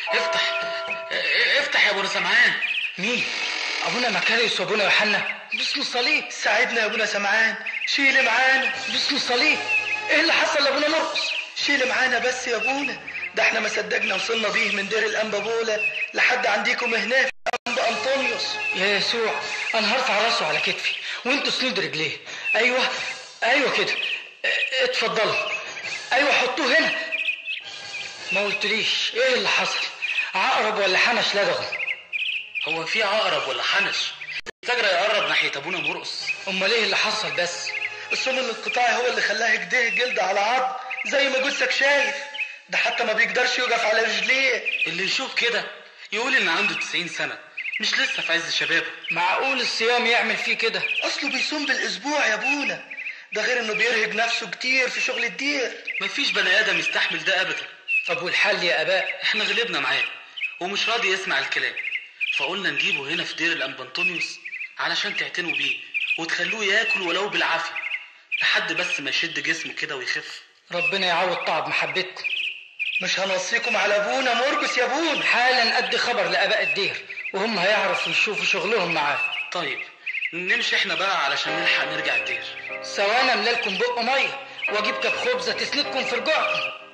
افتح افتح يا ابو سمعان مين ابونا مكاريوس وابونا يوحنا باسم الصليب ساعدنا يا ابونا سمعان شيل معانا باسم الصليب ايه اللي حصل لابونا مرقس شيل معانا بس يا ابونا ده احنا ما صدقنا وصلنا بيه من دير الانبا بولا لحد عنديكم هنا في انبا انطونيوس يا يسوع انا هرفع راسه على كتفي وانتوا سنود رجليه ايوه ايوه كده اه، اتفضلوا ايوه حطوه هنا ما قلتليش ايه اللي حصل عقرب ولا حنش لدغه هو في عقرب ولا حنش الفجر يقرب ناحيه ابونا مرقس امال ايه اللي حصل بس السم الانقطاعي هو اللي خلاه كده جلد على عظم زي ما جثك شايف ده حتى ما بيقدرش يقف على رجليه اللي يشوف كده يقول ان عنده 90 سنه مش لسه في عز شبابه معقول الصيام يعمل فيه كده اصله بيصوم بالاسبوع يا ابونا ده غير انه بيرهق نفسه كتير في شغل الدير مفيش بني ادم يستحمل ده ابدا طب والحل يا اباء احنا غلبنا معاه ومش راضي يسمع الكلام فقلنا نجيبه هنا في دير الانبنطونيوس علشان تعتنوا بيه وتخلوه ياكل ولو بالعافيه لحد بس ما يشد جسمه كده ويخف ربنا يعوض تعب محبتكم مش هنوصيكم على ابونا مرقس يا ابونا حالا ادي خبر لاباء الدير وهم هيعرفوا يشوفوا شغلهم معاه طيب نمشي احنا بقى علشان نلحق نرجع الدير سوانا املالكم بق ميه واجيب كاب خبزه تسندكم في رجوعكم